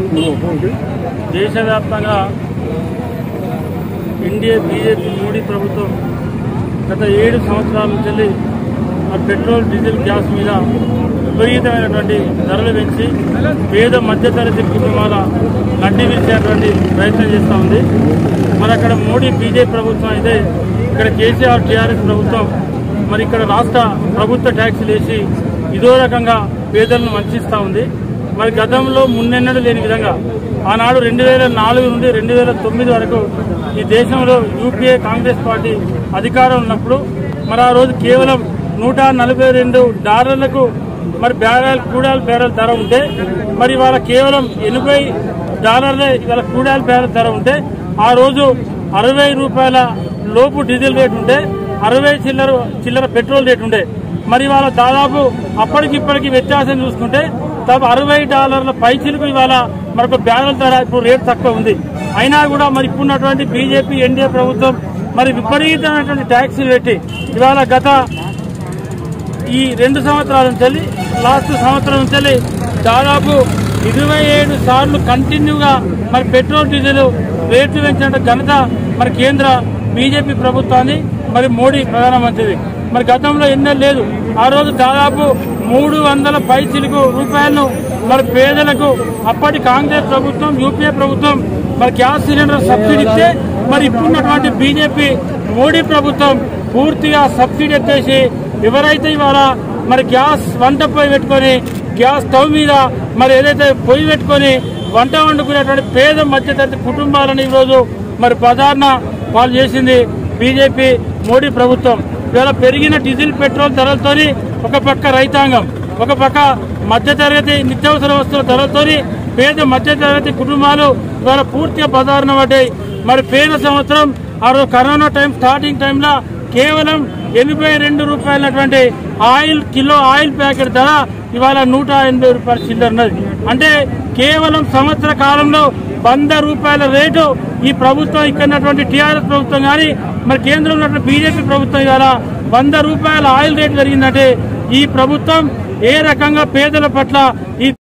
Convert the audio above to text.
దేశవ్యాప్తంగా NDA BJP Modi ప్రభుత్వం గత ఏడు సంవత్సరాల నుంచి ఆ పెట్రోల్ డీజిల్ గ్యాస్ మీద విపరీతమైనటువంటి ధరలు పెంచి పేద మధ్యతరగతి కుటుంబాల నడ్డి విరిచేటువంటి ప్రయత్నం చేస్తూ ఉంది మరి అక్కడ మోడీ బీజేపీ ప్రభుత్వం అయితే ఇక్కడ కేసీఆర్ టీఆర్ఎస్ ప్రభుత్వం మరి ఇక్కడ రాష్ట్ర ప్రభుత్వ ట్యాక్సులు వేసి ఇదో రకంగా పేదలను వంచిస్తూ ఉంది మరి గతంలో మున్నెన్నడూ లేని విధంగా ఆనాడు రెండు వేల నాలుగు నుండి రెండు వేల తొమ్మిది వరకు ఈ దేశంలో యూపీఏ కాంగ్రెస్ పార్టీ అధికారం ఉన్నప్పుడు మరి ఆ రోజు కేవలం నూట నలభై రెండు డాలర్లకు మరి బ్యారెల్ క్రూడాల్ బ్యారెల్ ధర ఉంటే మరి ఇవాళ కేవలం ఎనభై డాలర్లే ఇవాళ క్రూడాల్ బ్యారెల్ ధర ఉంటే ఆ రోజు అరవై రూపాయల లోపు డీజిల్ రేట్ ఉంటే అరవై చిల్లర చిల్లర పెట్రోల్ రేట్ ఉండే మరి ఇవాళ దాదాపు అప్పటికిప్పటికి వ్యత్యాసం చూసుకుంటే దాదాపు అరవై డాలర్ల పైచిలకు ఇవాళ మరొక బ్యారెల్ ధర ఇప్పుడు రేట్ తక్కువ ఉంది అయినా కూడా మరి ఇప్పుడున్నటువంటి బీజేపీ ఎన్డీఏ ప్రభుత్వం మరి విపరీతమైనటువంటి ట్యాక్సీలు పెట్టి ఇవాళ గత ఈ రెండు సంవత్సరాల నుంచి లాస్ట్ సంవత్సరం నుంచి దాదాపు ఇరవై ఏడు సార్లు కంటిన్యూగా మరి పెట్రోల్ డీజిల్ రేట్లు పెంచిన ఘనత మరి కేంద్ర బీజేపీ ప్రభుత్వాన్ని మరి మోడీ ప్రధానమంత్రిది మరి గతంలో ఎన్నో లేదు ఆ రోజు దాదాపు మూడు వందల పైచిలకు రూపాయలను మరి పేదలకు అప్పటి కాంగ్రెస్ ప్రభుత్వం యూపీఏ ప్రభుత్వం మరి గ్యాస్ సిలిండర్ సబ్సిడీ ఇస్తే మరి ఇప్పుడున్నటువంటి బీజేపీ మోడీ ప్రభుత్వం పూర్తిగా సబ్సిడీ ఎత్తేసి ఎవరైతే ఇవాళ మరి గ్యాస్ వంట పొయ్యి పెట్టుకొని గ్యాస్ స్టవ్ మీద మరి ఏదైతే పొయ్యి పెట్టుకొని వంట వండుకునేటువంటి పేద మధ్యతరగతి కుటుంబాలను ఈరోజు మరి ప్రధాన వాళ్ళు చేసింది బీజేపీ మోడీ ప్రభుత్వం ఇవాళ పెరిగిన డీజిల్ పెట్రోల్ ధరలతోని ఒక పక్క రైతాంగం ఒక పక్క మధ్యతరగతి నిత్యావసర వస్తువుల ధరలతోని పేద మధ్యతరగతి కుటుంబాలు ఇవాళ పూర్తిగా బదారున పడ్డాయి మరి పేద సంవత్సరం ఆ రోజు కరోనా టైం స్టార్టింగ్ టైంలో కేవలం ఎనభై రెండు రూపాయలటువంటి ఆయిల్ కిలో ఆయిల్ ప్యాకెట్ ధర ఇవాళ నూట ఎనభై రూపాయల చిల్లర ఉన్నది అంటే కేవలం సంవత్సర కాలంలో వంద రూపాయల రేటు ఈ ప్రభుత్వం ఇక్కడ ఉన్నటువంటి టీఆర్ఎస్ ప్రభుత్వం కానీ మరి కేంద్రంలో ఉన్నటువంటి బీజేపీ ప్రభుత్వం ఇవాళ వంద రూపాయల ఆయిల్ రేటు పెరిగిందంటే ఈ ప్రభుత్వం ఏ రకంగా పేదల పట్ల ఈ